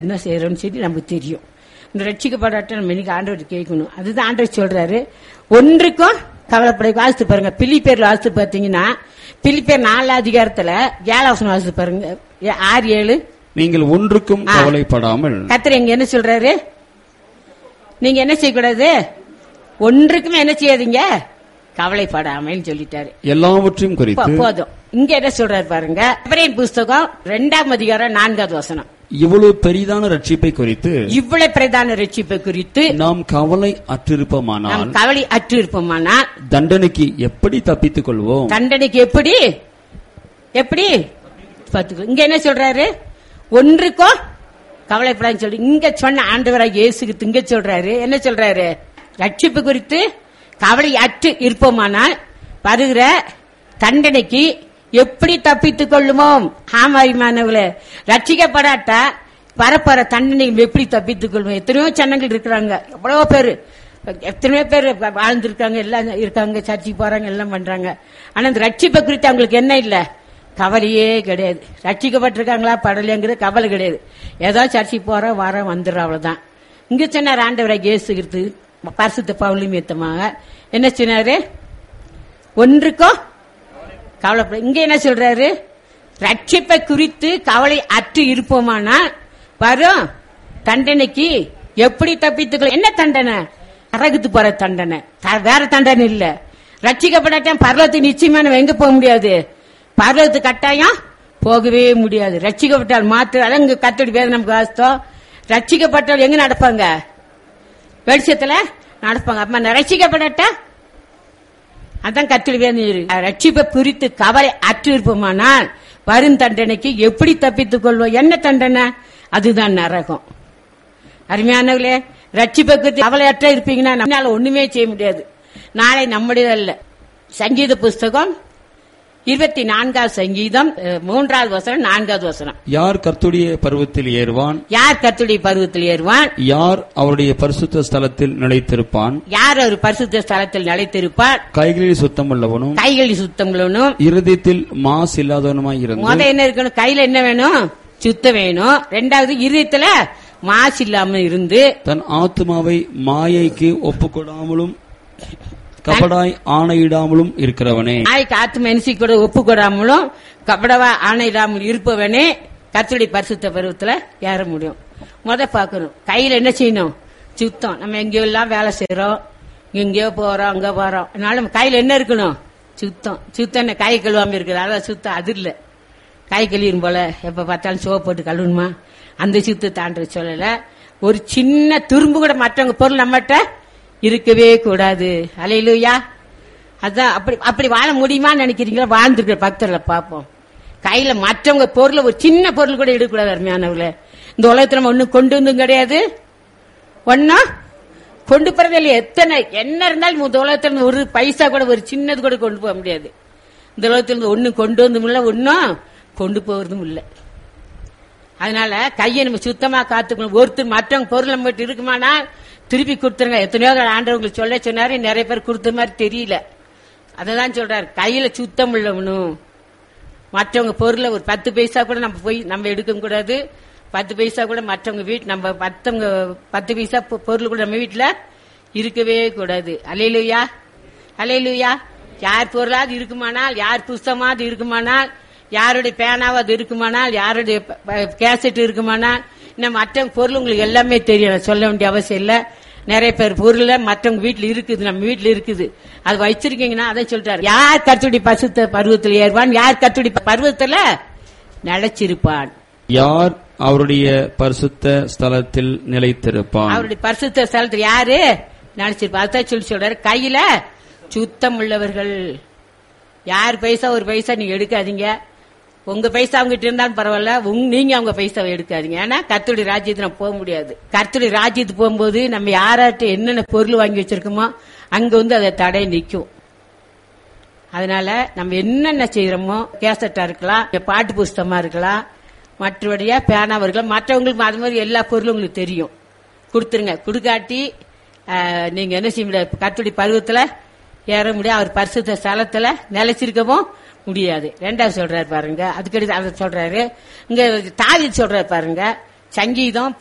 என்ன செய்யறோம்னு சொல்லி நமக்கு தெரியும் இந்த ரட்சிக்கப்படாட்ட நம்ம இன்னைக்கு ஆண்டவர் கேட்கணும் அதுதான் ஆண்டவர் சொல்றாரு ஒன்றுக்கும் கவலைப்பட வாசித்து பாருங்க பிலிப்பேர் வாசித்து பார்த்தீங்கன்னா பிலிப்பேர் நாலு அதிகாரத்துல ஏழாவசனம் வாசித்து பாருங்க ஏ- ஆறு ஏழு நீங்கள் ஒன்றுக்கும் ஆ. கவலைப்படாமல் கத்திர இங்க என்ன சொல்றாரு நீங்க என்ன செய்யக்கூடாது ஒன்றுக்குமே என்ன செய்யாதீங்க கவலைப்படாமல் சொல்லிட்டாரு எல்லாவற்றையும் போ- குறித்து போதும் இங்க என்ன சொல்றாரு பாருங்க எபிரேயர் புஸ்தகம் இரண்டாம் அதிகாரம் நான்காவது வசனம் இவ்வளவு பெரிதான ரட்சிப்பை குறித்து இவ்வளவு பிரதான ரட்சிப்பை குறித்து நாம் கவலை அற்றிருப்போமானால் நாம் கவலை அற்று இருப்போமானால் தண்டனைக்கு எப்படி தப்பித்துக் கொள்வோம் தண்டனைக்கு எப்படி எப்படி பாத்துக்கோ இங்க என்ன சொல்றாரு ஒன்றுக்கோ கவலைப்படான்னு சொல்லி இங்க சொன்ன ஆண்டவராக இயேசுக்கு இங்க சொல்றாரு என்ன சொல்றாரு ரட்சிப்பு குறித்து கவலை அற்று இருப்போமானால் வருகிற தண்டனைக்கு எப்படி தப்பித்துக் கொள்ளுமோம் ஆமாரிமானவர்களே ரட்சிக்கப்படாட்டா வரப்போற தண்டனை எப்படி தப்பித்துக் கொள்வோம் எத்தனையோ சன்னங்கள் இருக்கிறாங்க எவ்வளவோ பேரு எத்தனையோ பேர் வாழ்ந்திருக்காங்க எல்லாம் இருக்காங்க சர்ச்சுக்கு போறாங்க எல்லாம் பண்றாங்க ஆனா இந்த ரட்சிப்பை குறித்து அவங்களுக்கு என்ன இல்ல கவலையே கிடையாது ரட்சிக்கப்பட்டிருக்காங்களா படலைங்கிற கவலை கிடையாது ஏதோ சர்ச்சுக்கு போறோம் வரோம் வந்துடுறோம் அவ்வளவுதான் இங்க சொன்னார் ஆண்டவரை இயேசுகிறது பரிசுத்த பவுலியும் ஏத்தமாக என்ன சொன்னாரு ஒன்றுக்கோ கவலைப்பட இங்க என்ன சொல்றாரு ரட்சிப்பை குறித்து கவலை அற்று இருப்போமானா வரும் தண்டனைக்கு எப்படி தப்பித்துக்கலாம் என்ன தண்டனை நரகத்து போற தண்டனை த- வேற தண்டனை இல்ல ரட்சிக்கப்படாட்டம் பர்வத்துக்கு நிச்சயமா நம்ம எங்க போக முடியாது பர்வத்து கட்டாயம் போகவே முடியாது ரட்சிக்கப்பட்டால் மாத்திர அதான் இங்க கத்தடி வேதனை நமக்கு வாஸ்தம் ரட்சிக்கப்பட்டால் எங்க நடப்பாங்க வெளிச்சத்துல நடப்பாங்க அப்ப ரட்சிக்கப்படாட்டா அதான் கத்திரி வேணும் ரட்சிப்பை குறித்து கவலை அற்று இருப்போமானால் வரும் தண்டனைக்கு எப்படி தப்பித்துக் கொள்வோம் என்ன தண்டனை அதுதான் நரகம் அருமையானவர்களே ரட்சிப்பை குறித்து கவலையற்ற இருப்பீங்கன்னா நம்மளால ஒண்ணுமே செய்ய முடியாது நாளை நம்முடையதல்ல சங்கீத புஸ்தகம் இருபத்தி நான்காவது சங்கீதம் அஹ், மூன்றாவது வசனம் நான்காவது வசனம் யார் கர்த்துடைய பருவத்தில் ஏறுவான் யார் கத்துடைய பருவத்தில் ஏறுவான் யார் அவருடைய பரிசுத்த ஸ்தலத்தில் நிலைத்திருப்பான் யார் ஒரு பரிசுத்த ஸ்தலத்தில் நிலைத்திருப்பார் கைகளில் சுத்தமுள்ளவனும் கைகளில் சுத்தங்களும் இருதயத்தில் மாசு இல்லாதவனுமாய் இருந்து முத என்ன இருக்கணும் கையில என்ன வேணும் சுத்தம் வேணும் ரெண்டாவது இருதயத்துல மாசு இல்லாம இருந்து தன் ஆத்மாவை மாயைக்கு ஒப்புக்கொடாமலும் கபடாய் ஆணையிடாமலும் இருக்கிறவனே நாய்க்கு ஆத்து மனசி கூட ஒப்பு கொடாமலும் கபடவா ஆணையிடாமல் இருப்பவனே கர்த்தருடைய பரிசுத்த பருவத்துல ஏற முடியும் முத பாக்கணும் கையில என்ன செய்யணும் சுத்தம் நம்ம எங்கேயோ எல்லாம் வேலை செய்யறோம் எங்கேயோ போறோம் அங்க போறோம் அதனால நம்ம கையில என்ன இருக்கணும் சுத்தம் சுத்தம் என்ன கை கழுவாம இருக்குது அதான் சுத்தம் அது இல்ல கை கழுவிடும் போல எப்ப பார்த்தாலும் சோப்பு போட்டு கழுவணுமா அந்த சுத்தத்தை ஆண்டு சொல்லல ஒரு சின்ன துரும்பு கூட மற்றவங்க பொருள் நம்மகிட்ட இருக்கவே கூடாது அலையிலுயா அதான் அப்படி அப்படி வாழ முடியுமான்னு நினைக்கிறீங்களா வாழ்ந்துருக்கிற பக்தர்களை பார்ப்போம் கையில மற்றவங்க பொருளை ஒரு சின்ன பொருள் கூட எடுக்கக்கூடாது அருமையானவர்களே இந்த உலகத்துல நம்ம ஒண்ணும் கொண்டு வந்தும் கிடையாது ஒன்னும் கொண்டு போறதே இல்லையா எத்தனை என்ன இருந்தாலும் இந்த உலகத்துல இருந்து ஒரு பைசா கூட ஒரு சின்னது கூட கொண்டு போக முடியாது இந்த உலகத்துல இருந்து ஒண்ணும் கொண்டு வந்தும் இல்ல ஒன்னும் கொண்டு போறதும் இல்லை அதனால கையை நம்ம சுத்தமா காத்துக்கணும் ஒருத்தர் மற்றவங்க பொருள் நம்ம கிட்ட இருக்குமானா திருப்பி கொடுத்துருங்க எத்தனையோ தடவை ஆண்டவங்களுக்கு சொல்ல சொன்னாரு நிறைய பேர் கொடுத்த மாதிரி தெரியல அததான் சொல்றாரு கையில சுத்தம் உள்ளவனும் மற்றவங்க பொருளை ஒரு பத்து பைசா கூட நம்ம போய் நம்ம எடுக்க கூடாது பத்து பைசா கூட மற்றவங்க வீட்டு நம்ம மத்தவங்க பத்து பைசா பொ- பொருள் கூட நம்ம வீட்டுல இருக்கவே கூடாது அலையிலுயா அலையிலுயா யார் பொருளாவது இருக்குமானால் யார் புஸ்தமாவது இருக்குமானால் யாருடைய பேனாவது இருக்குமானால் யாருடைய ப- ப- கேசட் இருக்குமானால் இன்னும் மற்றவங்க பொருள் உங்களுக்கு எல்லாமே தெரியும் நான் சொல்ல வேண்டிய அவசியம் இல்ல நிறைய பேர் பொருள் மற்றவங்க வீட்டுல இருக்குது நம்ம வீட்டுல இருக்குது அது வச்சிருக்கீங்கன்னா அதை சொல்றாரு யார் கத்துடி பசுத்த பருவத்தில் ஏறுவான் யார் கத்துடி பருவத்துல நிலைச்சிருப்பான் யார் அவருடைய பரிசுத்த ஸ்தலத்தில் நிலைத்திருப்பான் அவருடைய பரிசுத்த ஸ்தலத்தில் யாரு நினைச்சிருப்பா அதான் சொல்லி சொல்றாரு கையில சுத்தம் உள்ளவர்கள் யார் பைசா ஒரு பைசா நீங்க எடுக்காதீங்க உங்க பைசா அவங்ககிட்ட இருந்தாலும் பரவாயில்ல உங்க நீங்க அவங்க பைசாவை எடுக்காதீங்க ஏன்னா கர்த்தருடைய ராஜ்யத்துக்கு நம்ம போக முடியாது கர்த்தருடைய ராஜ்யத்துக்கு போகும்போது நம்ம யாராட்ட என்னென்ன பொருள் வாங்கி வச்சிருக்கோமோ அங்க வந்து அதை தடை நிக்கும் அதனால நம்ம என்னென்ன செய்யறோமோ கேசட்டா இருக்கலாம் பாட்டு புஸ்தகமா இருக்கலாம் மற்றபடியா பேனாவா இருக்கலாம் மற்றவங்களுக்கு அது மாதிரி எல்லா பொருளும் உங்களுக்கு தெரியும் கொடுத்துருங்க கொடுக்காட்டி ஆஹ், நீங்க என்ன செய்ய முடியாது கத்துடி பருவத்துல ஏற முடியாது அவர் பரிசுத்த ஸ்தலத்துல நிலைச்சிருக்கவும் முடியாது ரெண்டாவது சொல்றாரு பாருங்க அதுக்கடுத்து அதை சொல்றாரு இங்க தாவி சொல்றாரு பாருங்க சங்கீதம்